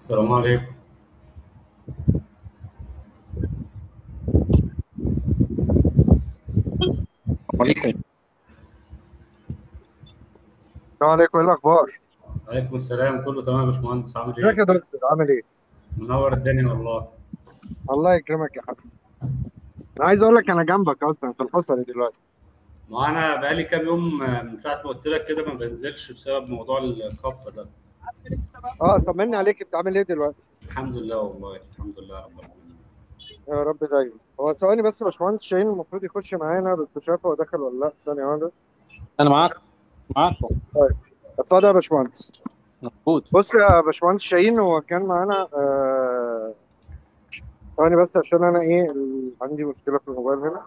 السلام عليكم عليكم السلام عليكم ايه الاخبار؟ وعليكم السلام كله تمام يا باشمهندس عامل ازيك ايه؟ يا دكتور عامل ايه؟ منور الدنيا والله الله يكرمك يا حبيبي انا عايز اقول لك انا جنبك اصلا في الحصري دلوقتي ما انا بقالي كام يوم آه، من ساعه ما قلت لك كده ما بنزلش بسبب موضوع الخبطه ده اه طمني عليك انت عامل ايه دلوقتي؟ الحمد لله والله الحمد لله رب العالمين يا رب دايما هو ثواني بس يا باشمهندس شاهين المفروض يخش معانا بس مش عارف هو دخل ولا لا ثانية واحدة انا معاك معاكم طيب اتفضل يا باشمهندس موجود بص يا باشمهندس شاهين هو كان معانا آه، ثواني بس عشان انا ايه ال- عندي مشكلة في الموبايل هنا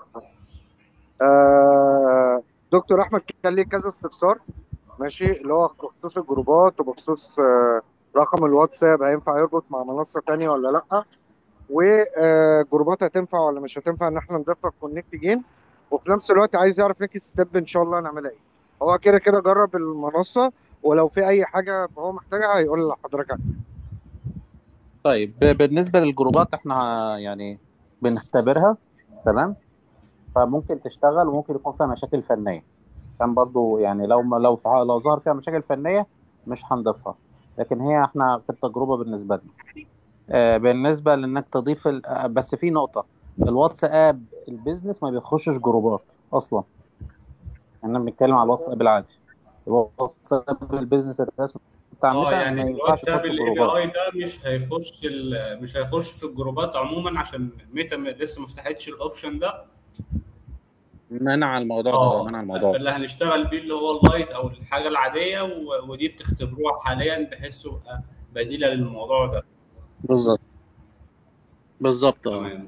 آه، دكتور احمد كان ليه كذا استفسار ماشي اللي هو بخصوص الجروبات وبخصوص آه، رقم الواتساب هينفع يربط مع منصة تانية ولا لأ وجروبات هتنفع ولا مش هتنفع ان احنا نضيفها في كونكت جيم وفي نفس الوقت عايز يعرف نيكست ستيب ان شاء الله نعملها ايه هو كده كده جرب المنصة ولو في اي حاجة هو محتاجها هيقول لحضرتك عنها طيب ب- بالنسبه للجروبات احنا يعني بنختبرها تمام فممكن تشتغل وممكن يكون فيها مشاكل فنيه عشان برضو يعني لو ما- لو فع- لو ظهر فيها مشاكل فنيه مش هنضيفها لكن هي احنا في التجربه بالنسبه لنا آه، بالنسبه لانك تضيف ال- آه، بس في نقطه الواتساب البيزنس ما بيخشش جروبات اصلا احنا بنتكلم على الواتساب العادي الواتساب البيزنس الرسمي بتاع اه ميتا يعني ما ينفعش الواتساب يخش الاي بي جروبات اي ده مش هيخش ال- مش هيخش في الجروبات عموما عشان ميتا م- لسه ما فتحتش الاوبشن ده منع الموضوع ده اه منع الموضوع ده فاللي هنشتغل بيه اللي هو اللايت او الحاجه العاديه و- ودي بتختبروها حاليا بحيث تبقى بديله للموضوع ده بالظبط بالظبط اه تمام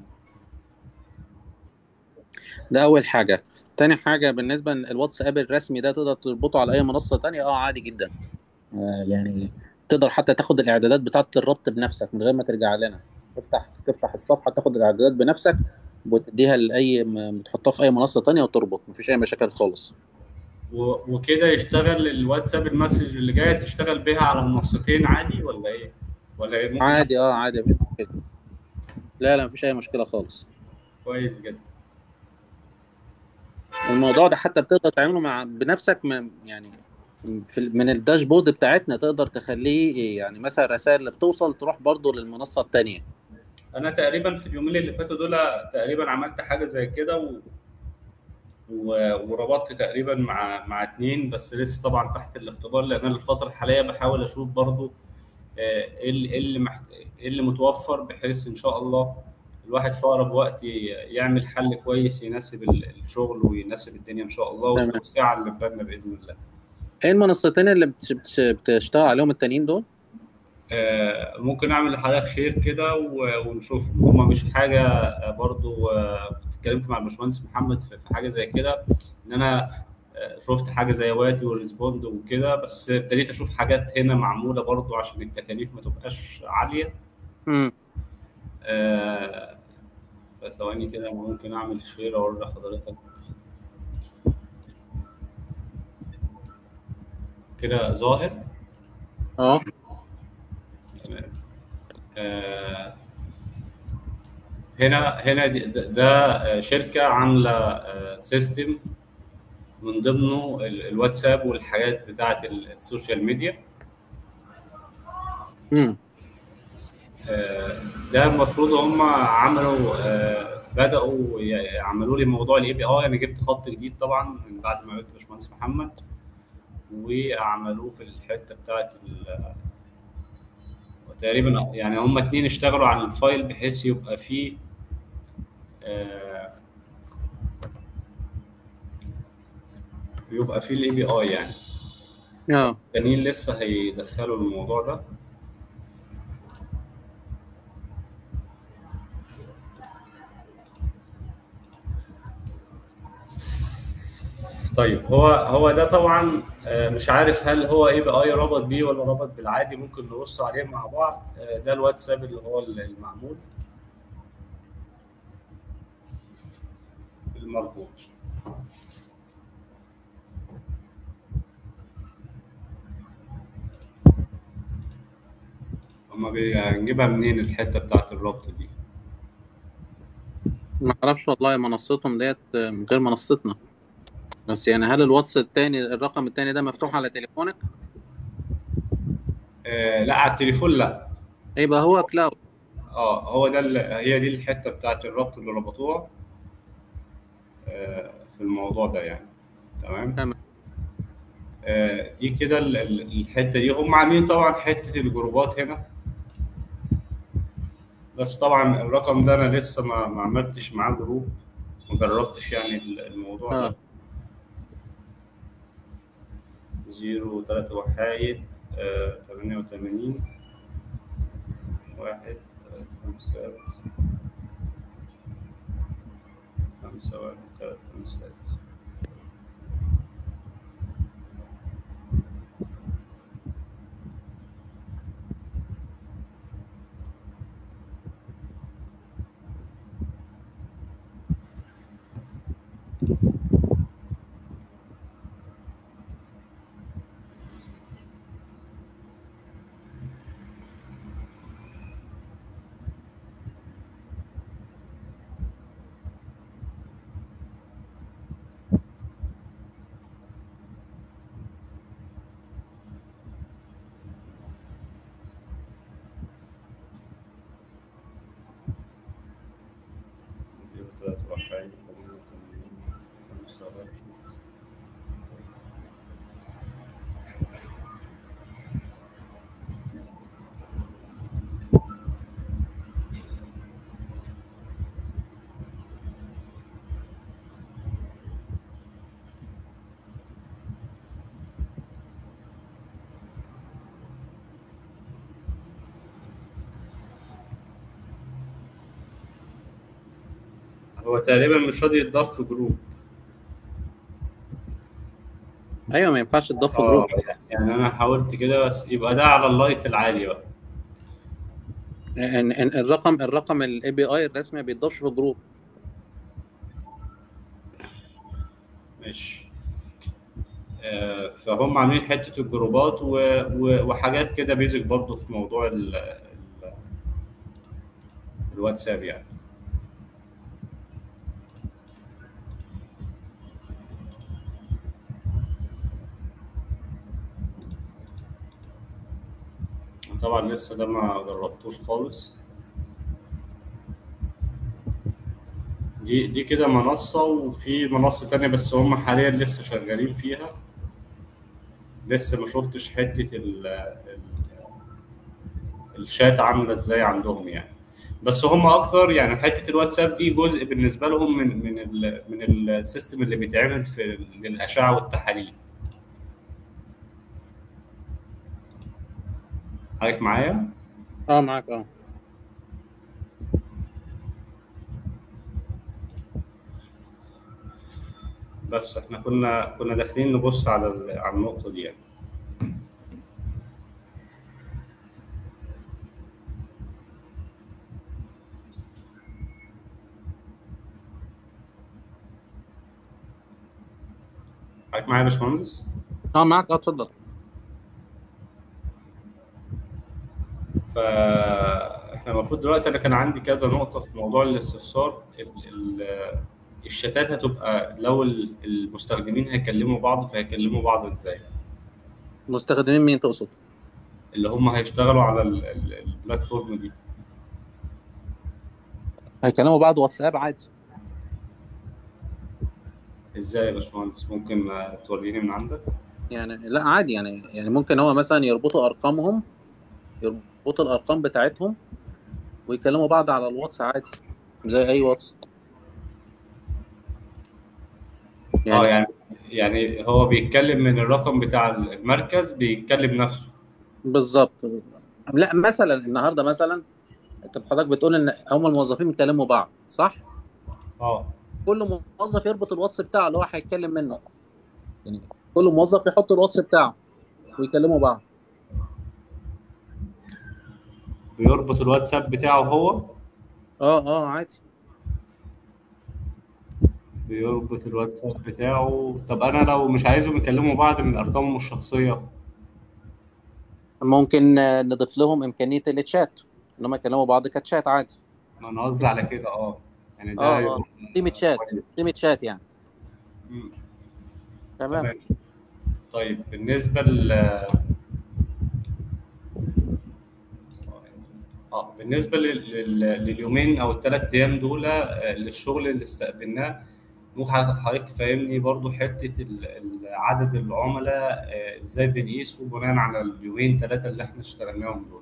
ده اول حاجه تاني حاجه بالنسبه الواتساب الرسمي ده تقدر تربطه على اي منصه تانية اه عادي جدا آه يعني تقدر حتى تاخد الاعدادات بتاعه الربط بنفسك من غير ما ترجع لنا تفتح تفتح الصفحه تاخد الاعدادات بنفسك وتديها لاي م- تحطها في اي منصه تانية وتربط مفيش اي مشاكل خالص و- وكده يشتغل الواتساب المسج اللي جايه تشتغل بيها على منصتين عادي ولا ايه؟ ولا إيه؟ ممكن عادي اه عادي مفيش مشكله لا لا مفيش اي مشكله خالص كويس جدا الموضوع ده حتى بتقدر تعمله مع بنفسك من يعني في ال- من الداشبورد بتاعتنا تقدر تخليه يعني مثلا الرسائل اللي بتوصل تروح برضو للمنصة التانية انا تقريبا في اليومين اللي فاتوا دول تقريبا عملت حاجه زي كده و... و... وربطت تقريبا مع مع اتنين بس لسه طبعا تحت الاختبار لان انا الفتره الحاليه بحاول اشوف برضو آه، ايه اللي إيه اللي محت... ايه اللي متوفر بحيث ان شاء الله الواحد في اقرب وقت ي- يعمل حل كويس يناسب ال- الشغل ويناسب الدنيا ان شاء الله تمام والتوسعه اللي في بالنا باذن الله ايه المنصتين اللي بت- بت- بتشتغل عليهم التانيين دول؟ آه، ممكن اعمل لحضرتك شير كده و- ونشوف هما مش حاجه آه، برضو آه، كنت اتكلمت مع الباشمهندس محمد في في حاجه زي كده ان انا آه، شفت حاجه زي واتي وريسبوند وكده بس ابتديت اشوف حاجات هنا معموله برضو عشان التكاليف ما تبقاش عاليه امم آه، فثواني كده ممكن اعمل شير اوري لحضرتك كده ظاهر اه تمام آه، هنا هنا دي- ده ده شركه عامله سيستم من ضمنه ال- الواتساب والحاجات بتاعه السوشيال ميديا امم آه، ده المفروض هم عملوا آه، بدأوا ي- يعملوا لي موضوع الاي بي اي انا جبت خط جديد طبعا من بعد ما قلت باشمهندس محمد وعملوه في الحته بتاعه ال- تقريبا يعني هم اتنين اشتغلوا على الفايل بحيث يبقى فيه آه، يبقى فيه الاي بي اي يعني اه التانيين لسه هيدخلوا الموضوع ده طيب هو هو ده طبعا آه، مش عارف هل هو اي بي اي ربط بيه ولا ربط بالعادي ممكن نبص عليه مع بعض آه، ده الواتساب اللي هو المعمول المربوط هما بي- هنجيبها منين الحته بتاعت الربط دي ما اعرفش والله منصتهم ديت غير منصتنا بس يعني هل الواتس التاني الرقم التاني ده مفتوح على تليفونك آه لا على التليفون لا يبقى هو كلاود اه هو ده ال- هي دي الحته بتاعت الربط اللي ربطوها آه في الموضوع ده يعني تمام تمام آه دي كده ال- ال- الحته دي هم عاملين طبعا حته الجروبات هنا بس طبعا الرقم ده انا لسه ما ما عملتش معاه جروب ما جربتش يعني ال- الموضوع اه ده زيرو تلاتة وحايد آه، تمانية وتمانين واحد تلاتة خمسة خمسة واحد تلاتة خمسة زيرو تلاتة وحايد تمانية وتمانين خمسة واحد هو تقريبا مش راضي يتضاف في جروب ايوه ما ينفعش تضاف في جروب اه يعني انا حاولت كده بس يبقى ده على اللايت العالي بقى ان ان الرقم الرقم الاي بي اي الرسمي ما بيتضافش في جروب ماشي آه، فهم عاملين حته الجروبات و... و... وحاجات كده بيزك برضه في موضوع ال... ال... الواتساب يعني طبعا لسه ده ما جربتوش خالص دي دي كده منصة وفي منصة تانية بس هم حاليا لسه شغالين فيها لسه ما شفتش حتة ال ال الشات عاملة ازاي عندهم يعني بس هم اكتر يعني حتة الواتساب دي جزء بالنسبة لهم من من ال من السيستم اللي بيتعمل في للأشعة والتحاليل حضرتك معايا؟ اه معاك اه بس احنا كنا كنا داخلين نبص على ال- على النقطة دي يعني. حضرتك معايا يا باشمهندس؟ اه معاك اه اتفضل فاحنا المفروض دلوقتي انا كان عندي كذا نقطة في موضوع الاستفسار ال- ال- الشتات هتبقى لو ال- المستخدمين هيكلموا بعض فهيكلموا بعض ازاي؟ مستخدمين مين تقصد؟ اللي هم هيشتغلوا على ال- ال- البلاتفورم دي هيكلموا بعض واتساب عادي ازاي يا باشمهندس ممكن آه، توريني من عندك؟ يعني لا عادي يعني يعني ممكن هو مثلا يربطوا ارقامهم يربطوا الارقام بتاعتهم ويكلموا بعض على الواتس عادي زي اي واتس اه يعني يعني هو بيتكلم من الرقم بتاع المركز بيتكلم نفسه بالظبط لا مثلا النهارده مثلا انت حضرتك بتقول ان هم الموظفين بيكلموا بعض صح؟ اه كل موظف يربط الواتس بتاعه اللي هو هيتكلم منه يعني كل موظف يحط الواتس بتاعه ويكلموا بعض بيربط الواتساب بتاعه هو اه اه عادي بيربط الواتساب بتاعه طب انا لو مش عايزهم يكلموا بعض من ارقامهم الشخصيه ممكن آه، نضيف لهم امكانيه التشات ان هم يكلموا بعض كتشات عادي ما انا قصدي على كده اه يعني ده اه اه هيبقى تيم تشات كويس. تيم تشات يعني مم. تمام تمام طيب بالنسبه ل اه بالنسبه لل... لل... لليومين او الثلاث ايام دول آه، للشغل اللي استقبلناه ممكن حضرتك تفهمني برضو حته ال... ال- عدد العملاء آه، ازاي بنقيسه بناء على اليومين ثلاثه اللي احنا اشتغلناهم دول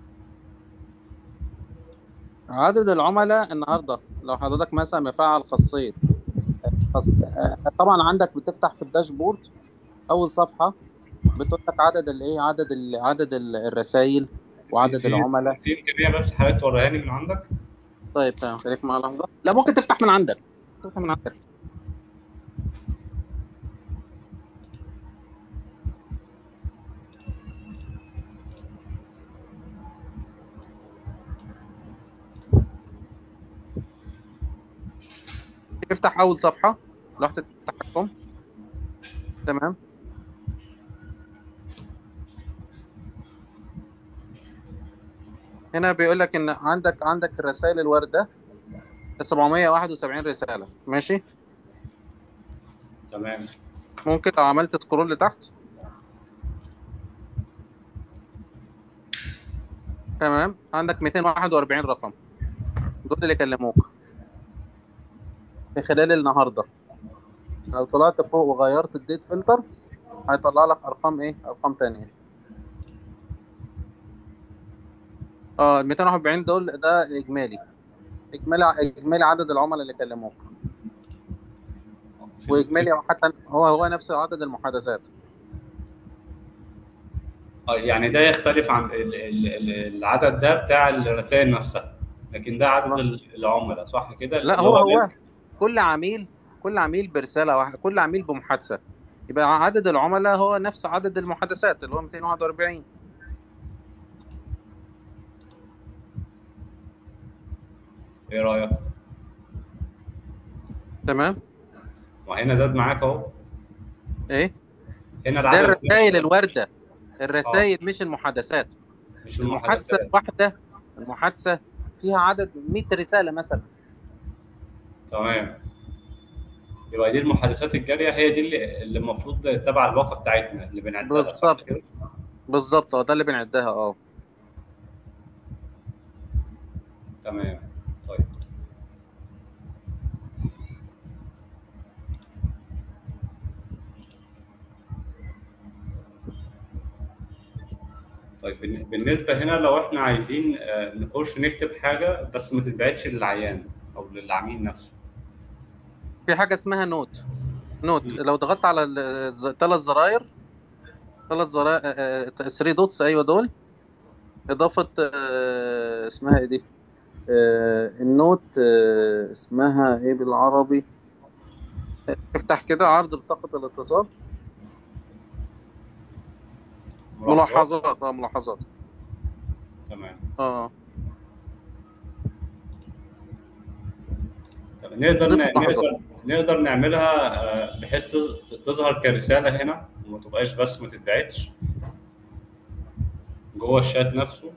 عدد العملاء النهارده لو حضرتك مثلا مفعل خاصيه خاص... آه، طبعا عندك بتفتح في الداشبورد اول صفحه بتقول لك عدد الايه عدد ال... عدد الرسائل في وعدد في العملاء في امكانيه بس حضرتك توريها لي من عندك طيب تمام خليك معايا لحظه لا ممكن تفتح من عندك تفتح من عندك افتح اول صفحه لوحه التحكم تمام هنا بيقول لك ان عندك عندك الرسائل الوارده 771 رساله ماشي تمام ممكن لو عملت سكرول لتحت تمام عندك 241 رقم دول اللي كلموك في خلال النهارده لو طلعت فوق وغيرت الديت فلتر هيطلع لك ارقام ايه ارقام تانية اه ال 241 دول ده الاجمالي اجمالي اجمالي عدد العملاء اللي كلموك في واجمالي في أو حتى هو هو نفس عدد المحادثات آه، يعني ده يختلف عن ال- ال- ال- العدد ده بتاع الرسائل نفسها لكن ده عدد ال- العملاء صح كده لا اللي هو هو هو كل عميل كل عميل برساله واحده كل عميل بمحادثه يبقى عدد العملاء هو نفس عدد المحادثات اللي هو 241 ايه رايك؟ تمام وهنا زاد معاك اهو ايه هنا ده العدد الرسائل زاد الوارده الرسائل مش المحادثات مش المحادثه المحادثات الواحده المحادثه فيها عدد 100 رساله مثلا تمام يبقى دي المحادثات الجاريه هي دي اللي اللي المفروض تبع الباقه بتاعتنا اللي بنعدها صح بالظبط كده؟ بالظبط اه ده اللي بنعدها اه تمام طيب طيب بالن- بالنسبه هنا لو احنا عايزين آه، نخش نكتب حاجه بس ما تتبعتش للعيان او للعميل نفسه في حاجه اسمها نوت نوت مم. لو ضغطت على الثلاث زراير ثلاث زراير 3 دوتس ايوه دول اضافه آه، اسمها ايه دي آه، النوت آه، اسمها ايه بالعربي آه، افتح كده عرض بطاقه الاتصال ملاحظات ملاحظات اه ملاحظات تمام اه طب نقدر ضيف ن- ملاحظات نقدر نقدر نعملها آه، بحيث تظ- تظهر كرساله هنا وما تبقاش بس ما تتبعتش جوه الشات نفسه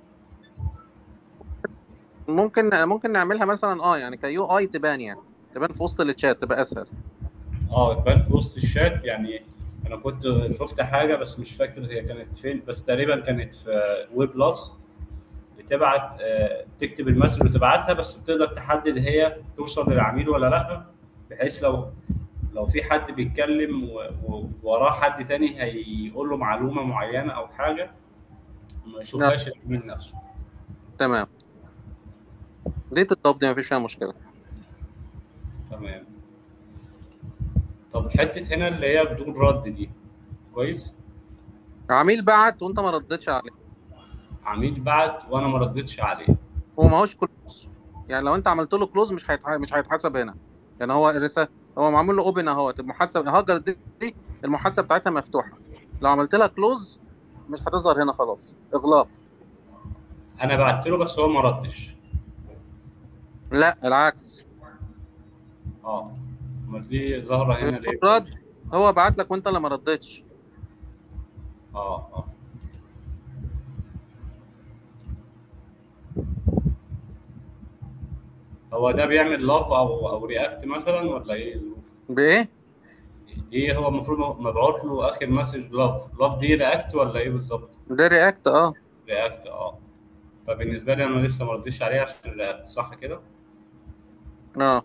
ممكن ممكن نعملها مثلا اه يعني كيو اي تبان يعني تبان في وسط الشات تبقى اسهل اه تبان في وسط الشات يعني انا كنت شفت حاجه بس مش فاكر هي كانت فين بس تقريبا كانت في ويب بلس بتبعت آه، تكتب المسج وتبعتها بس بتقدر تحدد هي توصل للعميل ولا لا بحيث لو لو في حد بيتكلم و- و- ووراه حد تاني هيقول له معلومه معينه او حاجه ما لا يشوفهاش العميل نفسه تمام دي تضاف دي مفيش فيها مشكله تمام طب حته هنا اللي هي بدون رد دي كويس عميل بعت وانت ما ردتش عليه عميل بعت وانا ما ردتش عليه هو ما هوش كلوز يعني لو انت عملت له كلوز مش هيتح... مش هيتحسب هنا يعني هو الرسالة هو معمول له اوبن اهوت المحادثه هاجر دي, دي المحادثه بتاعتها مفتوحه لو عملت لها كلوز مش هتظهر هنا خلاص اغلاق انا بعت له بس هو ما ردش لا العكس اه امال دي ظاهره هنا ليه رد هو بعت لك وانت اللي ما ردتش اه اه هو ده بيعمل لاف او او رياكت مثلا ولا ايه بايه دي هو المفروض مبعوت له اخر مسج لاف لاف دي رياكت ولا ايه بالظبط ده رياكت اه رياكت اه فبالنسبه لي انا لسه ما رديتش عليه عشان رياكت صح كده اه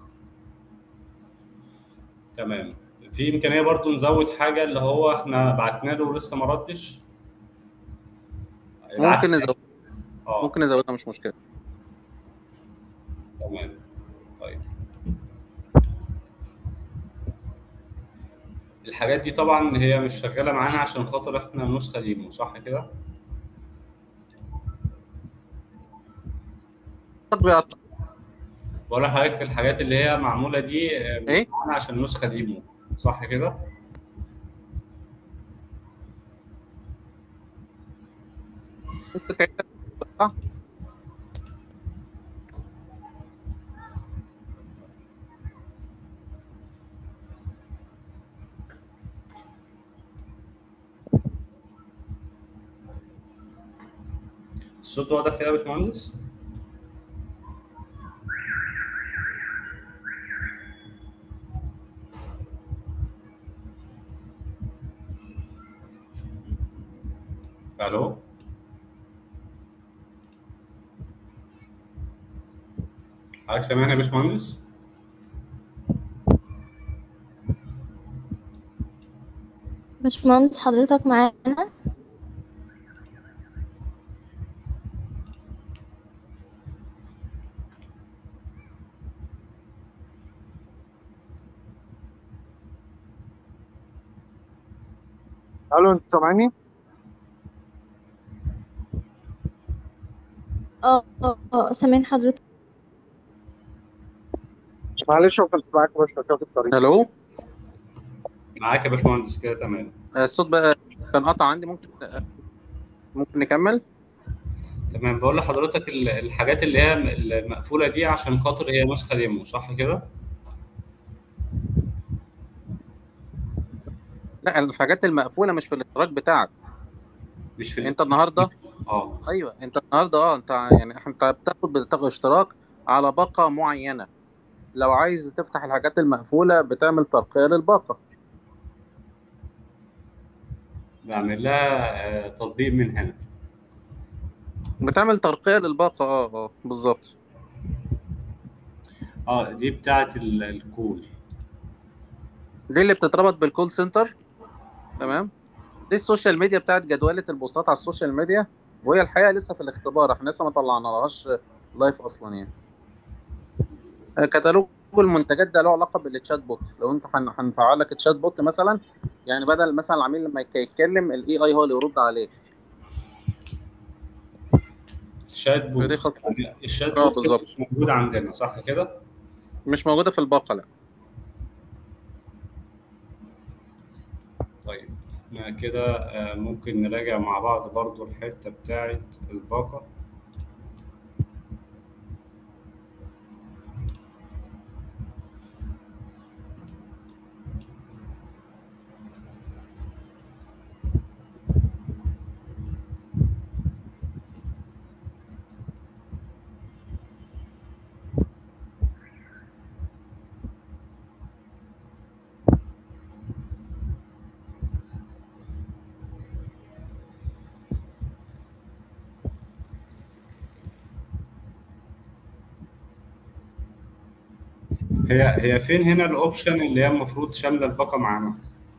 تمام في امكانيه برضو نزود حاجه اللي هو احنا بعتنا له ولسه ما ردش ممكن العكس نزود اه ممكن نزودها مش مشكله تمام طيب الحاجات دي طبعا هي مش شغاله معانا عشان خاطر احنا نسخه ديمو صح كده تطبيقات بقول لحضرتك الحاجات اللي هي معموله دي آه، مش ايه معانا عشان نسخه ديمو صح كده ممكن تعيد آه. الصوت واضح كده يا باشمهندس الو حضرتك سامعني يا باشمهندس باشمهندس حضرتك معانا الو انت سامعني؟ اه اه اه سامعين حضرتك معلش هو كنت معاك بس عشان في الطريق الو معاك يا باشمهندس كده تمام الصوت بقى كان قطع عندي ممكن ممكن نكمل تمام بقول لحضرتك ال- الحاجات اللي هي المقفوله دي عشان خاطر هي نسخه ديمو صح كده لا الحاجات المقفوله مش في الاشتراك بتاعك مش في انت النهارده اه ايوه انت النهارده اه انت يعني انت بتاخد بتاخد اشتراك على باقه معينه لو عايز تفتح الحاجات المقفوله بتعمل ترقيه للباقه بعمل لها آه، تطبيق من هنا بتعمل ترقيه للباقه اه اه بالظبط اه دي بتاعه ال- الكول دي اللي بتتربط بالكول سنتر تمام دي السوشيال ميديا بتاعت جدولة البوستات على السوشيال ميديا وهي الحقيقة لسه في الاختبار احنا لسه ما طلعناهاش لايف اصلا يعني آه، كتالوج المنتجات ده له علاقة بالتشات بوت لو انت هن- هنفعل لك التشات بوت مثلا يعني بدل مثلا العميل لما يك- يتكلم الاي اي هو اللي يرد عليه الشات بوت ودي خاصة يعني الشات اه بوت بالظبط مش موجود عندنا صح كده مش موجودة في الباقة لا طيب احنا كده آه، ممكن نراجع مع بعض برضو الحتة بتاعة الباقة هي هي فين هنا الاوبشن اللي هي المفروض شاملة الباقة معانا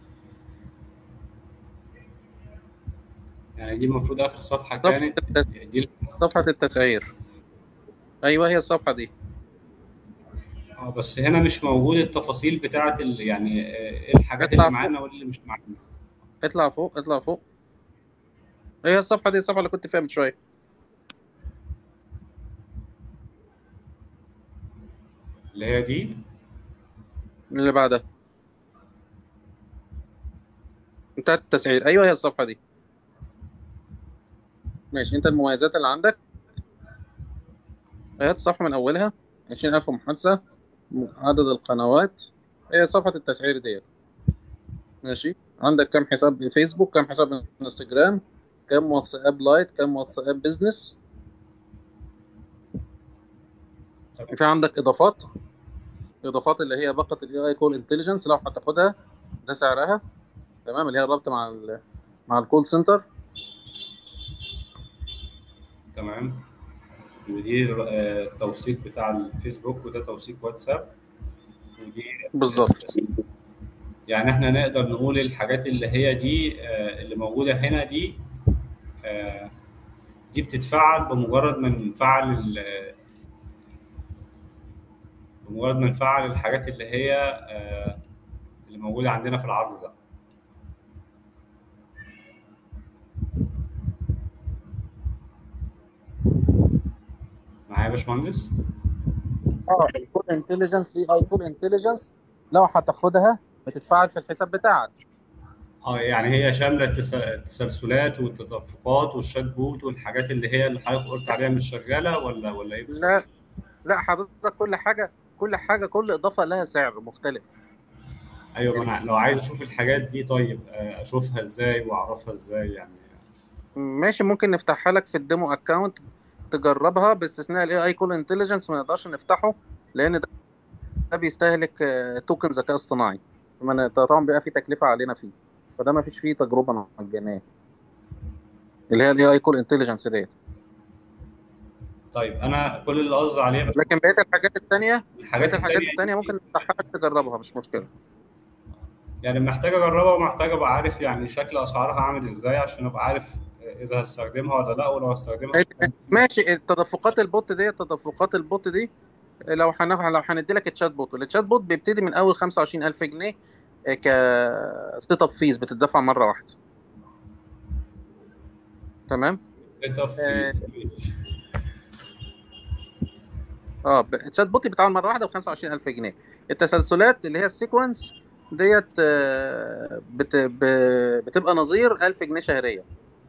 يعني دي المفروض اخر صفحة صفحة كانت التس... دي صفحة التسعير ايوه هي الصفحة دي اه بس هنا مش موجود التفاصيل بتاعة ال... يعني آه، ايه الحاجات اللي اطلع فوق معانا واللي مش معانا اطلع فوق اطلع فوق هي الصفحة دي الصفحة اللي كنت فيها من شوية اللي هي دي اللي بعدها بتاعت التسعير ايوه هي الصفحة دي ماشي انت المميزات اللي عندك هي الصفحة من أولها عشرين ألف محادثة م- عدد القنوات هي صفحة التسعير ديت ماشي عندك كم حساب فيسبوك كم حساب انستجرام كم واتساب لايت كم واتساب بيزنس في عندك اضافات اضافات اللي هي باقه الاي اي كول انتليجنس لو هتاخدها ده سعرها تمام اللي هي الرابطه مع ال مع الكول سنتر تمام ودي آه، التوثيق بتاع الفيسبوك وده توثيق واتساب ودي بالظبط يعني احنا نقدر نقول الحاجات اللي هي دي آه، اللي موجوده هنا دي آه، دي بتتفعل بمجرد ما نفعل ال- بمجرد ما نفعل الحاجات اللي هي آه، اللي موجوده عندنا في العرض ده معايا يا باشمهندس اه الكول انتليجنس اي اي كول انتليجنس لو هتاخدها بتتفعل في الحساب بتاعك اه يعني هي شامله التس- التسلسلات والتدفقات والشات بوت والحاجات اللي هي اللي حضرتك قلت عليها مش شغاله ولا ولا ايه بالظبط؟ لا لا حضرتك كل حاجه كل حاجه كل اضافه لها سعر مختلف ايوه ما انا لو عايز اشوف الحاجات دي طيب آه، اشوفها ازاي واعرفها ازاي يعني ماشي ممكن نفتحها لك في الديمو اكونت تجربها باستثناء الاي اي كول انتليجنس ما نقدرش نفتحه لان ده, ده بيستهلك آه، توكن ذكاء اصطناعي فما ن- طبعا بيبقى في تكلفه علينا فيه فده ما فيش فيه تجربه مجانيه اللي هي الاي اي كول انتليجنس ديت طيب انا كل اللي قصدي عليه بس لكن بقيه الحاجات الثانيه الحاجات بقيه الحاجات التانية الثانيه ممكن نفتحها لك تجربها مش مشكله يعني محتاج اجربها ومحتاج ابقى عارف يعني شكل اسعارها عامل ازاي عشان ابقى عارف اذا هستخدمها ولا لا ولو هستخدمها ماشي التدفقات البوت دي تدفقات البوت دي لو هناخد لو هندي لك الشات بوت الشات بوت بيبتدي من اول 25000 جنيه ك سيت اب فيز بتدفع مره واحده تمام Set up آه. fees. اه ب- الشات بوت بيتعامل مره واحده ب 25000 جنيه التسلسلات اللي هي السيكونس ديت آه، بت... ب- بتبقى نظير 1000 جنيه شهريا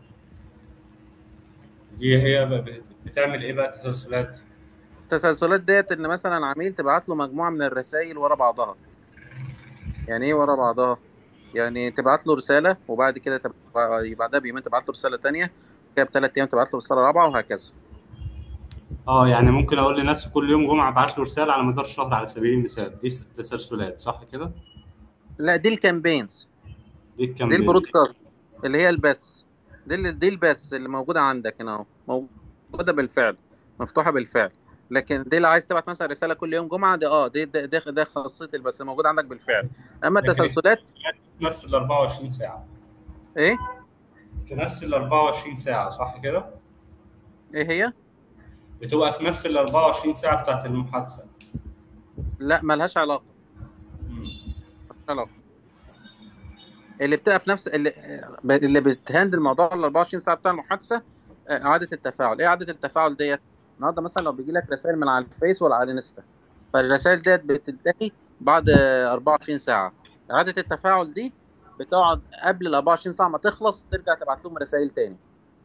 دي هي ب- بتعمل ايه بقى تسلسلات التسلسلات ديت ان مثلا عميل تبعت له مجموعه من الرسائل ورا بعضها يعني ايه ورا بعضها يعني تبعت له رساله وبعد كده تب... بعدها بيومين تبعت له رساله تانية كده بثلاث ايام تبعت له رساله رابعه وهكذا اه يعني ممكن اقول لنفسي كل يوم جمعه ابعت له رساله على مدار الشهر على سبيل المثال دي تسلسلات صح كده؟ لا دي الكامبينز دي دي الكامبين البرودكاست اللي هي البث دي اللي دي البث اللي موجوده عندك هنا اهو موجوده بالفعل مفتوحه بالفعل لكن دي اللي عايز تبعت مثلا رساله كل يوم جمعه دي اه دي ده ده, ده خاصيه البث موجوده عندك بالفعل اما لكن التسلسلات في نفس ال 24 ساعه ايه في نفس ال 24 ساعه صح كده؟ ايه هي بتبقى في نفس ال 24 ساعه بتاعت المحادثه لا ملهاش علاقه مم. ملهاش علاقه اللي بتبقى في نفس اللي, اللي بتهندل موضوع ال 24 ساعه بتاع المحادثه آه، اعاده التفاعل ايه اعاده التفاعل ديت النهارده مثلا لو بيجي لك رسائل من على الفيس ولا على الانستا فالرسائل ديت بتنتهي بعد آه، 24 ساعه اعاده التفاعل دي بتقعد قبل ال 24 ساعه ما تخلص ترجع تبعت لهم رسائل تاني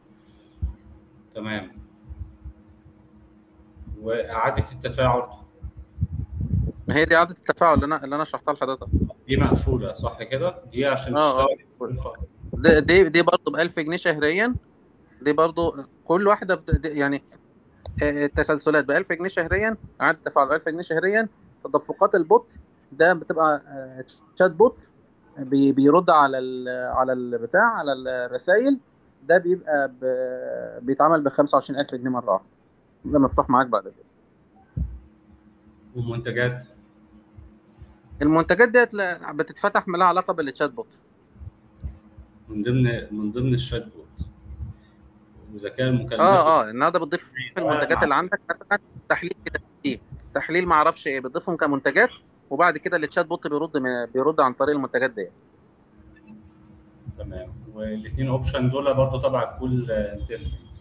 تمام واعاده التفاعل ما هي دي اعاده التفاعل اللي انا اللي انا شرحتها لحضرتك دي مقفوله صح كده؟ دي عشان اه اه تشتغل دي دي, دي برضه ب 1000 جنيه شهريا دي برضه كل واحده بت... دي- يعني آه، التسلسلات ب 1000 جنيه شهريا اعاده التفاعل ب 1000 جنيه شهريا تدفقات البوت ده بتبقى آه، شات بوت بي... بيرد على ال... على البتاع على الرسائل ده بيبقى ب... بيتعمل ب 25000 جنيه مره واحده ده مفتوح معاك بعد كده ومنتجات المنتجات ديت لا- بتتفتح لها علاقه بالتشات بوت من ضمن من ضمن الشات بوت وذكاء المكالمات اه اه النهارده بتضيف آه، المنتجات نعم. اللي عندك مثلا تحليل كده تحليل تحليل ما اعرفش ايه بتضيفهم كمنتجات وبعد كده التشات بوت بيرد من بيرد عن طريق المنتجات دي تمام والاثنين اوبشن دول برضه تبع كل انتليجنس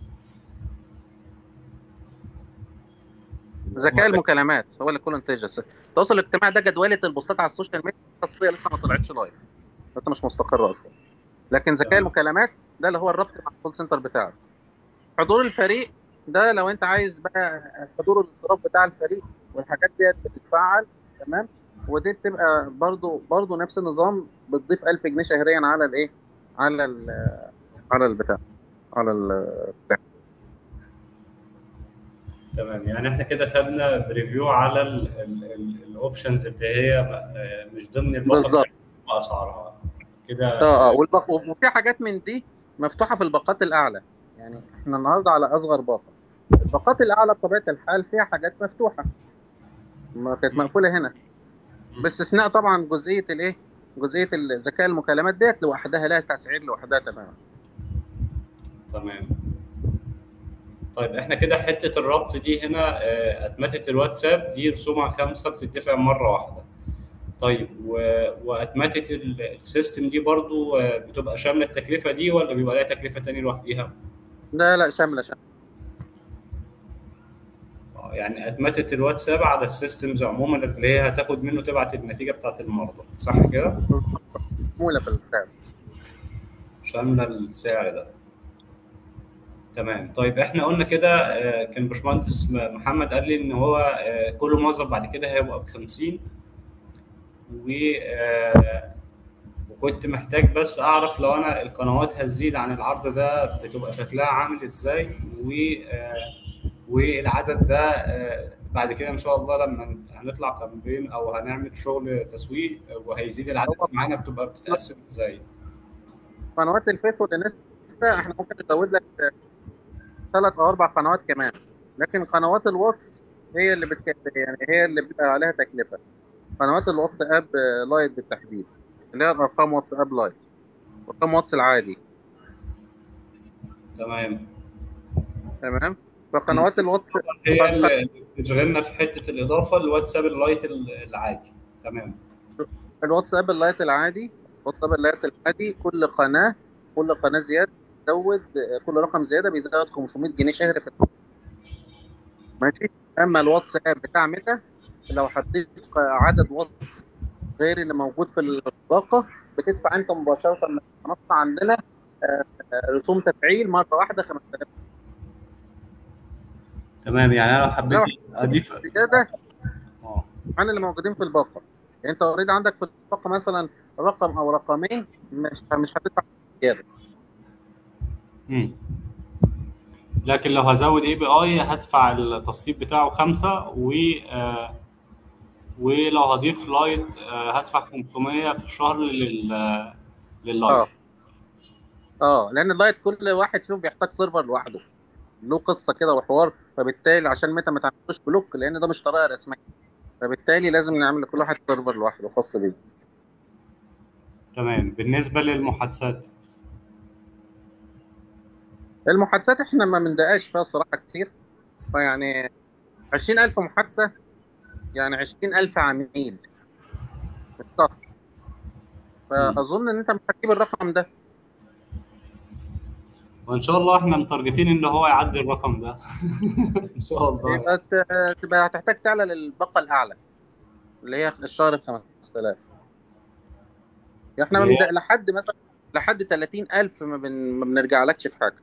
ذكاء المكالمات هو اللي كله انتجس التواصل الاجتماعي ده جدوله البوستات على السوشيال ميديا الخاصيه لسه ما طلعتش لايف لسه مش مستقره اصلا لكن ذكاء تمام. المكالمات ده اللي هو الربط مع الكول سنتر بتاعك حضور الفريق ده لو انت عايز بقى حضور الانصراف بتاع الفريق والحاجات ديت بتتفعل تمام ودي بتبقى برضو برضو نفس النظام بتضيف 1000 جنيه شهريا على الايه على ال على البتاع على ال تمام يعني احنا كده خدنا بريفيو على الاوبشنز اللي هي آه، مش ضمن الباقه بالظبط اسعارها كده اه اه والبق... وفي حاجات من دي مفتوحه في الباقات الاعلى يعني احنا النهارده على اصغر باقه الباقات الاعلى بطبيعه الحال فيها حاجات مفتوحه ما كانت مقفوله هنا باستثناء طبعا جزئيه الايه جزئيه الذكاء المكالمات ديت لوحدها لها تسعير لوحدها تماما تمام طيب احنا كده حته الربط دي هنا آه، اتمته الواتساب دي رسومها خمسه بتدفع مره واحده طيب و- واتمته ال- السيستم دي برضو آه، بتبقى شامله التكلفه دي ولا بيبقى لها تكلفه تاني لوحديها؟ لا لا شامله شامله آه، يعني اتمته الواتساب على السيستمز عموما اللي هي هتاخد منه تبعت النتيجه بتاعت المرضى صح كده؟ شامله في السعر شامله السعر ده تمام طيب احنا قلنا كده آه، كان باشمهندس م- محمد قال لي ان هو آه، كل موظف بعد كده هيبقى ب 50 و آه، وكنت محتاج بس اعرف لو انا القنوات هتزيد عن العرض ده بتبقى شكلها عامل ازاي و آه، والعدد ده آه، بعد كده ان شاء الله لما هنطلع كامبين او هنعمل شغل تسويق آه، وهيزيد العدد معانا بتبقى بتتقسم ازاي؟ قنوات الفيس والانستا احنا ممكن نزود لك ثلاث او اربع قنوات كمان لكن قنوات الواتس هي اللي بتك... يعني هي اللي بيبقى عليها تكلفه قنوات الواتساب آه، لايت بالتحديد اللي هي الارقام واتساب لايت ارقام واتس العادي تمام تمام فقنوات الواتس هي اللي بتشغلنا في حته الاضافه الواتساب اللايت العادي تمام الواتساب اللايت العادي الواتساب اللايت العادي كل قناه كل قناه زياده بيزود كل رقم زياده بيزود 500 جنيه شهري في الشهر. ماشي اما الواتساب بتاع ميتا لو حطيت عدد واتس غير اللي موجود في الباقه بتدفع انت مباشره من المنصه عندنا آه، آه، رسوم تفعيل مره واحده 5000 تمام يعني انا لو حبيت اضيف زياده اه عن اللي موجودين في الباقه يعني انت اوريدي عندك في الباقه مثلا رقم او رقمين مش مش هتدفع زياده مم. لكن لو هزود اي بي اي هدفع التصنيف بتاعه خمسة و آه، ولو هضيف لايت آه، هدفع 500 في الشهر لل اه لللايت اه لان اللايت كل واحد فيهم بيحتاج سيرفر لوحده له قصه كده وحوار فبالتالي عشان متى ما تعملوش بلوك لان ده مش طريقه رسميه فبالتالي لازم نعمل لكل واحد سيرفر لوحده خاص بيه تمام بالنسبة للمحادثات المحادثات احنا ما بندقاش فيها الصراحه كتير فيعني 20000 محادثه يعني 20000 عميل في الشهر فاظن ان انت مش هتجيب الرقم ده وان شاء الله احنا متارجتين ان هو يعدي الرقم ده ان شاء الله يبقى ت- تبقى هتحتاج تعلى للباقه الاعلى اللي هي الشهر ب 5000 احنا ما هي- بنبدأ لحد مثلا لحد 30000 ما, بن... ما بنرجعلكش في حاجه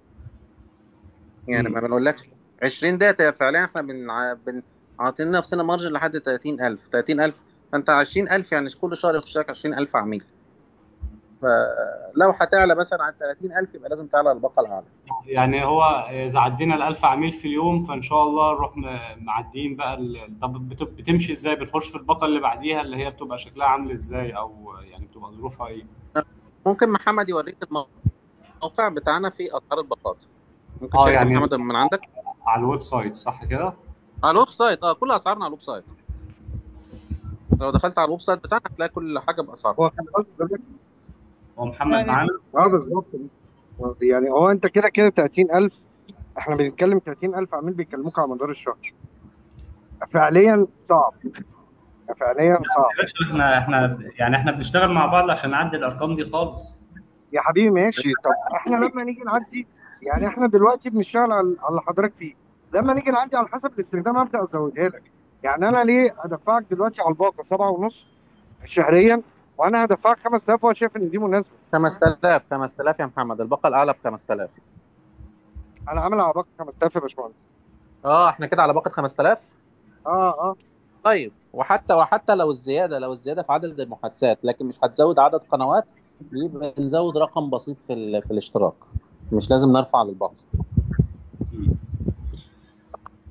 يعني مم. ما بنقولكش 20 داتا فعليا احنا بن... بن... عاطين نفسنا مارجن لحد 30000 30000 فانت 20000 يعني كل شهر يخش لك 20000 عميل فلو هتعلى مثلا على 30000 يبقى لازم تعلى الباقه الاعلى يعني هو اذا عدينا ال 1000 عميل في اليوم فان شاء الله نروح م- معديين بقى ال- طب بت- بتمشي ازاي بنخش في الباقه اللي بعديها اللي هي بتبقى شكلها عامل ازاي او يعني بتبقى ظروفها ايه ممكن محمد يوريك الموقع بتاعنا فيه اسعار الباقات ممكن اه شايف يعني محمد من عندك على الويب سايت صح كده على الويب سايت اه كل اسعارنا على الويب سايت لو دخلت على الويب سايت بتاعنا هتلاقي كل حاجه باسعار هو خلي بالك دلوقتي- هو محمد معانا اه بالظبط يعني هو انت كده كده 30000 احنا بنتكلم 30000 عميل بيكلموك على مدار الشهر فعليا صعب فعليا صعب يا باشا احنا احنا يعني احنا بنشتغل مع بعض عشان نعدي الارقام دي خالص يا حبيبي ماشي طب احنا لما نيجي نعدي يعني احنا دلوقتي بنشتغل على على اللي حضرتك فيه لما نيجي نعدي على حسب الاستخدام ابدا ازودها لك يعني انا ليه ادفعك دلوقتي على الباقه سبعة ونص شهريا وانا هدفعك 5000 وانا شايف ان دي مناسبه 5000 5000 يا محمد الباقه الاعلى ب 5000 انا عامل على باقه 5000 يا باشمهندس اه احنا كده على باقه 5000 اه اه طيب وحتى وحتى لو الزياده لو الزياده في عدد المحادثات لكن مش هتزود عدد قنوات يبقى نزود رقم بسيط في ال... في الاشتراك مش لازم نرفع للباقه مم.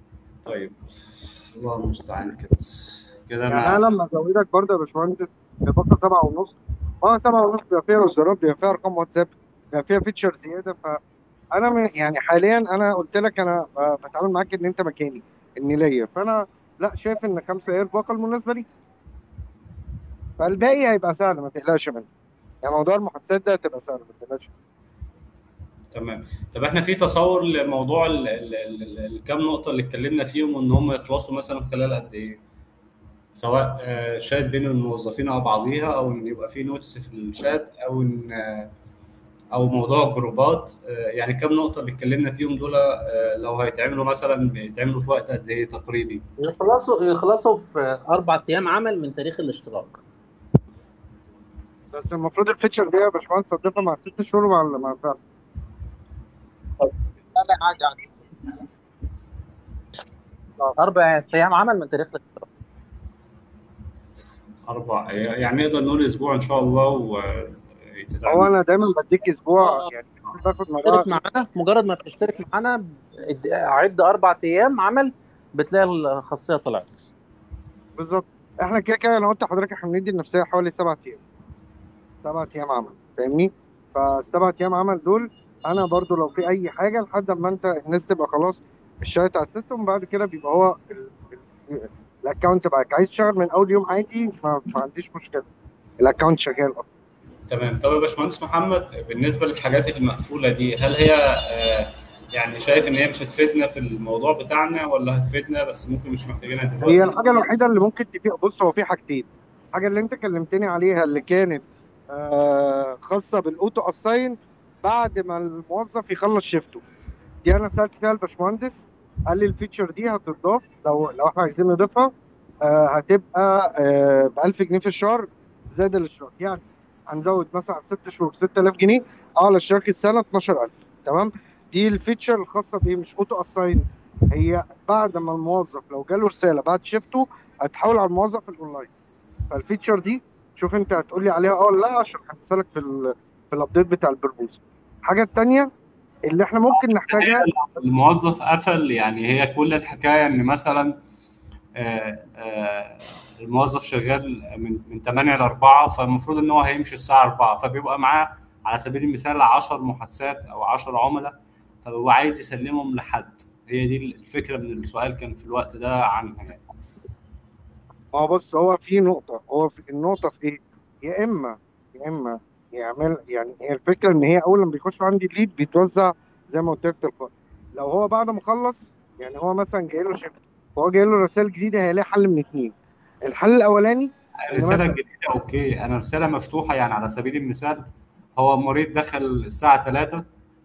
طيب الله المستعان كده كده يعني انا انا لما ازودك برضه يا باشمهندس ببقى سبعة ونص اه سبعة ونص بيبقى فيها وزارات بيبقى فيها ارقام واتساب بيبقى فيها فيتشر زياده فانا من يعني حاليا انا قلت لك انا ب- بتعامل معاك ان انت مكاني اني ليا فانا لا شايف ان خمسه هي الباقه المناسبه لي فالباقي هيبقى سهل ما تقلقش منه يعني موضوع المحادثات ده هتبقى سهل ما تقلقش تمام طب احنا في تصور لموضوع ال- ال- ال- ال- الكام نقطة اللي اتكلمنا فيهم وان هم يخلصوا مثلا خلال قد ايه؟ سواء آه، شات بين الموظفين او بعضيها او ان يبقى في نوتس في الشات او ان آه، او موضوع الجروبات آه، يعني كام نقطة اللي اتكلمنا فيهم دول آه، لو هيتعملوا مثلا بيتعملوا في وقت قد ايه تقريبي؟ يخلصوا يخلصوا في اربع ايام عمل من تاريخ الاشتراك بس المفروض الفيتشر دي يا باشمهندس تضيفها مع ست شهور مع مع سنه لا لا عادي عادي اربع ايام عمل من تاريخ الاشتراك أربع يعني نقدر نقول أسبوع إن شاء الله هو وتتعمل انا دايما بديك اسبوع آه. يعني باخد تشترك مراحل معانا مجرد ما تشترك معانا ب- عد اربع ايام عمل بتلاقي الخاصيه طلعت بالظبط احنا كده كده انا قلت لحضرتك احنا بندي النفسيه حوالي سبع ايام سبع ايام عمل فاهمني فالسبع ايام عمل دول انا برضو لو في اي حاجه لحد ما انت الناس تبقى خلاص اشتغلت على السيستم وبعد كده بيبقى هو ال- ال- الاكونت معاك عايز تشتغل من اول يوم عادي ما, ما عنديش مشكله الاكونت شغال اصلا تمام طب يا باشمهندس محمد بالنسبة للحاجات المقفولة دي هل هي آه، يعني شايف إن هي مش هتفيدنا في الموضوع بتاعنا ولا هتفيدنا بس ممكن مش محتاجينها هي دلوقتي؟ الحاجه الوحيده اللي ممكن تفيق بص هو في حاجتين الحاجه اللي انت كلمتني عليها اللي كانت آه خاصه بالاوتو اساين بعد ما الموظف يخلص شيفته دي انا سالت فيها الباشمهندس قال لي الفيتشر دي هتضاف لو لو احنا عايزين نضيفها آه هتبقى آه ب 1000 جنيه في الشهر زائد الاشتراك يعني هنزود مثلا على ست شهور 6000 جنيه على اشتراك السنه 12000 تمام دي الفيتشر الخاصه بايه مش اوتو اساين هي بعد ما الموظف لو جاله رساله بعد شيفته هتحول على الموظف الاونلاين فالفيتشر دي شوف انت هتقول لي عليها اه ولا لا عشان هنسالك في ال في الابديت بتاع البربوز الحاجه الثانيه اللي احنا ممكن نحتاجها الموظف قفل يعني هي كل الحكاية إن مثلا آه، آه، الموظف شغال من من 8 ل 4 فالمفروض ان هو هيمشي الساعه 4 فبيبقى معاه على سبيل المثال 10 محادثات او 10 عملاء فهو عايز يسلمهم لحد هي دي الفكره من السؤال كان في الوقت ده عنها يعني ما هو بص هو في نقطة هو في النقطة في إيه؟ يا إما يا إما يعمل يعني هي الفكرة إن هي أول لما بيخش عندي الليد بيتوزع زي ما قلت لك تلقائي لو هو بعد ما خلص يعني هو مثلا جاي له شيفت وهو جاي له رسائل جديدة هيلاقي حل من اتنين الحل الأولاني إن الرساله مثلا الجديده اوكي انا رساله مفتوحه يعني على سبيل المثال هو مريض دخل الساعه 3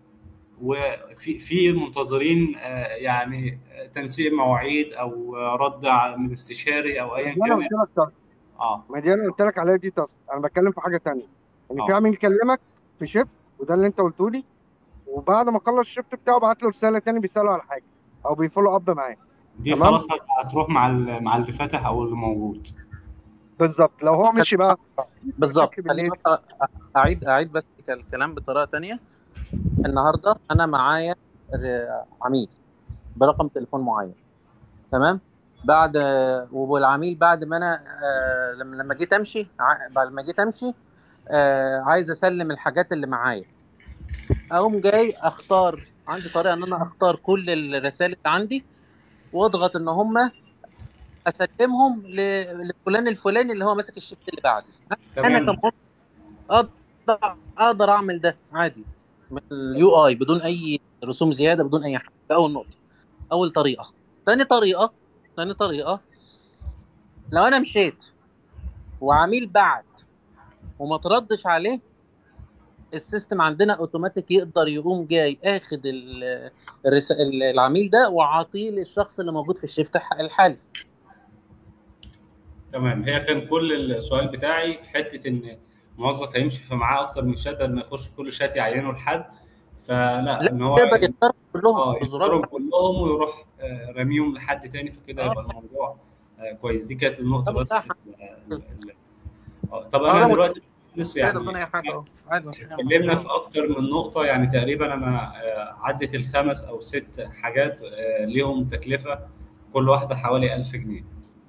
وفي في منتظرين آه، يعني آه، تنسيق مواعيد او آه، رد ع- من استشاري او ما ايا دي أنا كان قلت لك تاسك اه ما دي أنا قلت لك عليها دي تاسك أنا بتكلم في حاجة تانية إن في اه عميل يكلمك في شيفت وده اللي أنت قلته لي وبعد ما خلص الشيفت بتاعه بعت له رسالة تاني بيسأله على حاجة أو بيفولو أب معاه دي تمام خلاص هتروح مع ال- مع اللي فاتح او اللي موجود بالظبط لو هو مشي بقى بالظبط بشكل خليني بالليل بس اعيد اعيد بس الكلام بطريقه تانية النهارده انا معايا ر- عميل برقم تليفون معين تمام بعد والعميل بعد ما انا آه، لما لما جيت امشي ع- بعد ما جيت امشي آه، عايز اسلم الحاجات اللي معايا اقوم جاي اختار عندي طريقه ان انا اختار كل الرسائل اللي عندي واضغط ان هم اسلمهم ل- لفلان الفلاني اللي هو ماسك الشيفت اللي بعدي انا تمام كموظف اقدر اقدر اعمل ده عادي من اليو اي بدون اي رسوم زياده بدون اي حاجه ده اول نقطه اول طريقه ثاني طريقه ثاني طريقه لو انا مشيت وعميل بعت وما تردش عليه السيستم عندنا اوتوماتيك يقدر يقوم جاي اخد ال- الرس... ال- العميل ده وعاطيه للشخص اللي موجود في الشيفت الح- الحالي تمام هي كان كل السؤال بتاعي في حته ان موظف هيمشي فمعاه اكتر من شات بدل ما يخش في كل شات يعينه لحد فلا لا ان هو يقدر يختار كلهم اه بزرار يختارهم كلهم ويروح آه، راميهم لحد تاني فكده اه يبقى الموضوع آه، كويس دي كانت النقطه ده بس متاح ال- ال- آه، طب اه انا ده دلوقتي باشمهندس تقدر يعني بدون اي حاجه اه عادي مفيش أي اتكلمنا مشكله في اكتر من نقطه يعني تقريبا انا آه، عدت الخمس او ست حاجات آه، ليهم تكلفه كل واحده حوالي 1000 جنيه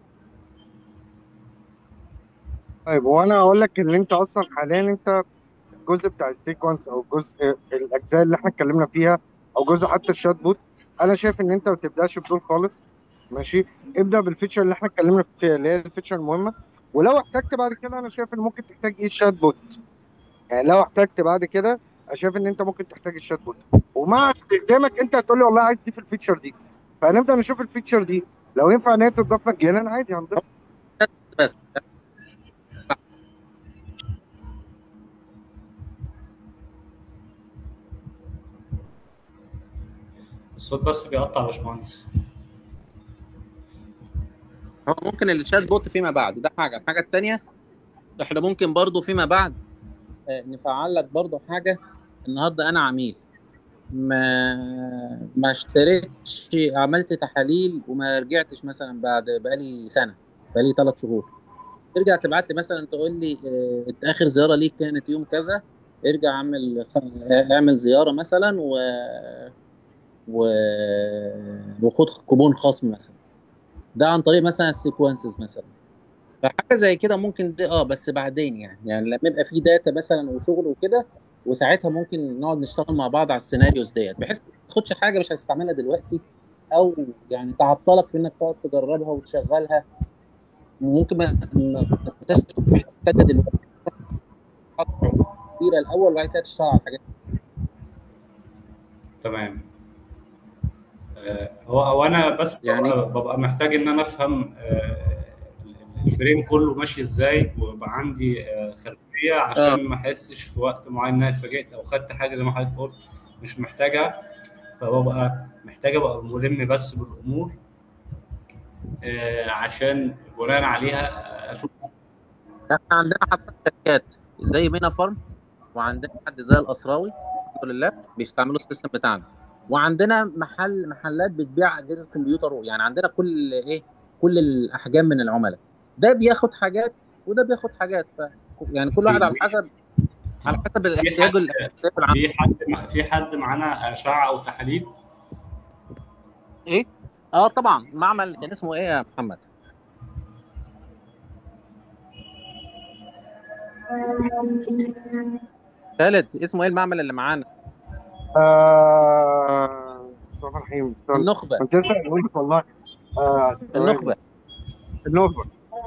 طيب وانا اقول لك ان انت اصلا حاليا انت الجزء بتاع السيكونس او الجزء الاجزاء اللي احنا اتكلمنا فيها او جزء حتى الشات بوت انا شايف ان انت ما تبداش بدول خالص ماشي ابدا بالفيتشر اللي احنا اتكلمنا فيها اللي هي الفيتشر المهمه ولو احتجت بعد كده انا شايف ان ممكن تحتاج ايه الشات بوت يعني لو احتجت بعد كده انا شايف ان انت ممكن تحتاج الشات بوت ومع استخدامك انت هتقول لي والله عايز دي في الفيتشر دي فهنبدا نشوف الفيتشر دي لو ينفع ان هي تضاف مجانا عادي هنضيف بس الصوت بس بيقطع يا باشمهندس هو ممكن الشات بوت فيما بعد ده حاجه الحاجه الثانيه احنا ممكن برضو فيما بعد آه، نفعل لك برضو حاجه النهارده انا عميل ما ما اشتريتش عملت تحاليل وما رجعتش مثلا بعد بقالي سنه بقالي ثلاث شهور ترجع تبعت لي مثلا تقول لي آه، انت اخر زياره ليك كانت يوم كذا ارجع اعمل خ- اعمل زياره مثلا و و وخد كوبون خصم مثلا ده عن طريق مثلا السيكونسز مثلا فحاجه زي كده ممكن دي اه بس بعدين يعني يعني لما يبقى في داتا مثلا وشغل وكده وساعتها ممكن نقعد نشتغل مع بعض على السيناريوز ديت بحيث ما تاخدش حاجه مش هتستعملها دلوقتي او يعني تعطلك في انك تقعد تجربها وتشغلها ممكن ما ما تبقاش محتاجه دلوقتي كبيره الاول وبعد كده تشتغل على الحاجات تمام آه، هو هو انا بس يعني ببقى, ببقى محتاج ان انا افهم آه، الفريم كله ماشي ازاي ويبقى عندي آه، خلفيه اه عشان ما احسش في وقت معين ان انا اتفاجئت او خدت حاجه زي ما حضرتك قلت مش محتاجها فببقى محتاج ابقى ملم بس بالامور آه، عشان بناء عليها آه، اشوف احنا عندنا حتى شركات زي مينا فارم وعندنا حد زي الاسراوي الحمد لله بيستعملوا السيستم بتاعنا وعندنا محل محلات بتبيع اجهزه كمبيوتر يعني عندنا كل ايه كل الاحجام من العملاء ده بياخد حاجات وده بياخد حاجات ف يعني كل واحد على في حسب على حسب في الاحتياج حد الاحتياج العام في حد في حد معانا اشعه او تحاليل ايه اه طبعا معمل كان اسمه ايه يا محمد خالد اسمه ايه المعمل اللي معانا آه مصطفى رحيم استنى النخبه كنت لسه هقول لك والله آه ثواني النخبه النخبه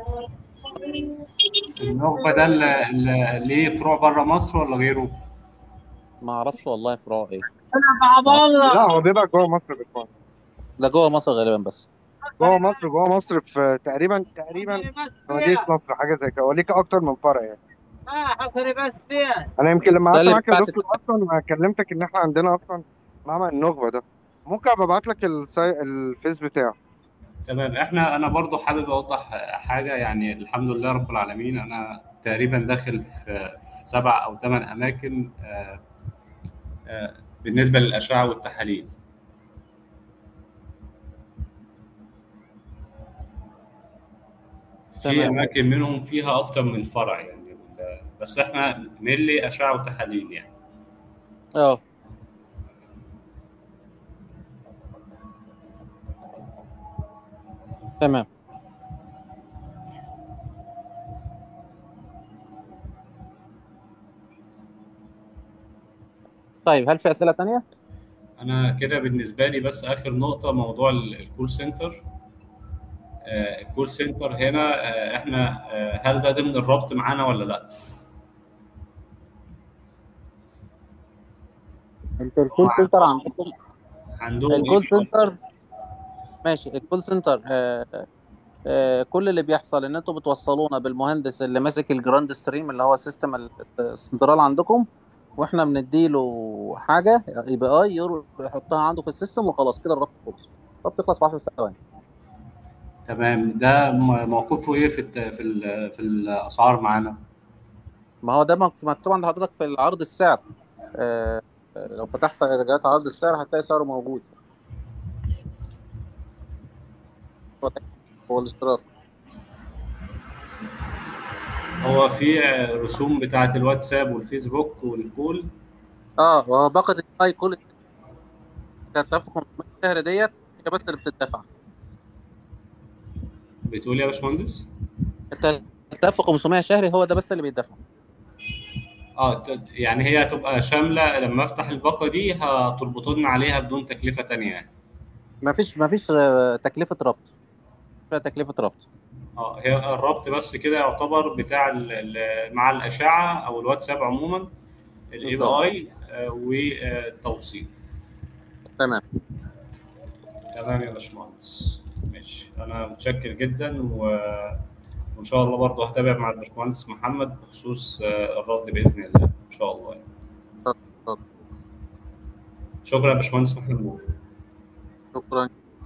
النخبه ده اللي اللي ليه فروع بره مصر ولا غيره؟ ما اعرفش والله فروع ايه لا هو بيبقى جوه مصر بالفعل ده جوه مصر غالبا بس جوه مصر جوه مصر في تقريبا تقريبا في مدينه نصر حاجه زي كده وليك اكتر من فرع يعني اه حصري بس فين انا يمكن لما ده قعدت اللي معاك يا بعت دكتور اصلا ما كلمتك ان احنا عندنا اصلا معمل النخبه ده ممكن ابقى ابعت لك السي... الفيس بتاعه تمام احنا انا برضو حابب اوضح حاجه يعني الحمد لله رب العالمين انا تقريبا داخل في في سبع او ثمان اماكن آه، آه، بالنسبه للاشعه والتحاليل في تمام اماكن منهم فيها اكتر من فرع يعني ال- بس احنا ملي اشعه وتحاليل يعني اه تمام طيب هل في اسئله تانية انا كده بالنسبه لي بس اخر نقطه موضوع ال- الكول سنتر آه، الكول سنتر هنا آه، احنا آه، هل ده ضمن الربط معانا ولا لا انت الكول سنتر عندكم عندهم الكول ايه سنتر ماشي الكول سنتر آه آه كل اللي بيحصل ان انتوا بتوصلونا بالمهندس اللي ماسك الجراند ستريم اللي هو السيستم ال- السنترال عندكم واحنا بنديله حاجه اي بي اي يحطها عنده في السيستم وخلاص كده الربط خلص الربط يخلص في 10 ثواني تمام ده م- موقفه ايه في الت- في ال- في الاسعار معانا ما هو ده مك- مكتوب عند حضرتك في العرض السعر آه آه، لو فتحت رجعت عرض السعر هتلاقي سعره موجود هو الاشتراك هو في آه، رسوم بتاعه الواتساب والفيسبوك والكول اه وهو باقة الاي كل 3500 شهر ديت هي بس اللي بتدفع بتقول إيه يا باشمهندس 3500 شهري هو ده بس اللي بيدفع اه ت- يعني هي هتبقى شامله لما افتح الباقه دي هتربطوا لنا عليها بدون تكلفه تانية يعني ما فيش ما فيش آه، تكلفه ربط فيها تكلفه ربط اه هي الربط بس كده يعتبر بتاع ال- ال- مع الاشعه او الواتساب عموما الاي بي بالظبط. اي والتوصيل تمام تمام يا باشمهندس ماشي انا متشكر جدا و... وان شاء الله برضه هتابع مع الباشمهندس محمد بخصوص آه، الرد باذن الله ان شاء الله يعني. اتفضل. شكرا يا باشمهندس محمود شكرا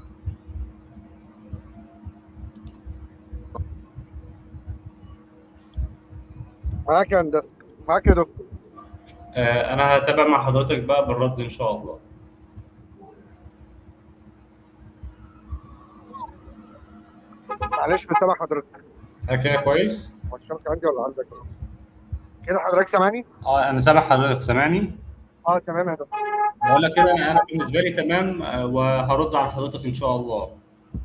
معاك يا هندسه معاك يا دكتور آه، انا هتابع مع حضرتك بقى بالرد ان شاء الله معلش مش سامع حضرتك هل كده كويس؟ هو الشمس عندي ولا عندك كده حضرتك سامعني اه انا سامع حضرتك سامعني؟ اه تمام يا دكتور بقول لك كده انا أنا بالنسبه لي تمام آه، وهرد على حضرتك ان شاء الله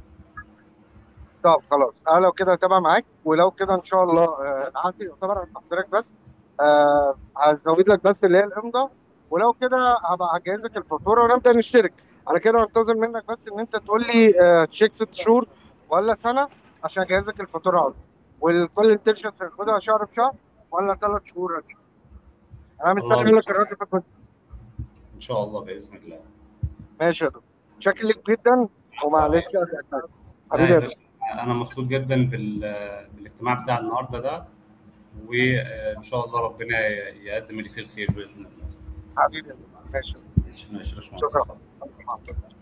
طب خلاص انا لو كده هتابع معاك ولو كده ان شاء الله آه، عندي يعتبر عند حضرتك بس آه، هزود لك بس اللي هي الامضاء ولو كده هبقى هجهز لك الفاتوره ونبدا نشترك على كده هنتظر منك بس ان انت تقول لي آه، تشيك ست شهور ولا سنه عشان اجهز لك الفاتوره على طول. والكل انتنشن هتاخدها شهر بشهر ولا ثلاث شهور هتشوف. انا مستني الله منك الرد في الكل. ان شاء الله باذن الله ماشي يا دكتور شكرا لك جدا ومعلش يا دكتور. لا حبيبي يا يا باشا انا مبسوط جدا بال... بالاجتماع بتاع النهارده ده وان شاء الله ربنا يقدم اللي فيه الخير باذن الله حبيبي يا دكتور. ماشي ماشي ماشي يا باشمهندس شكرا. اتفضل.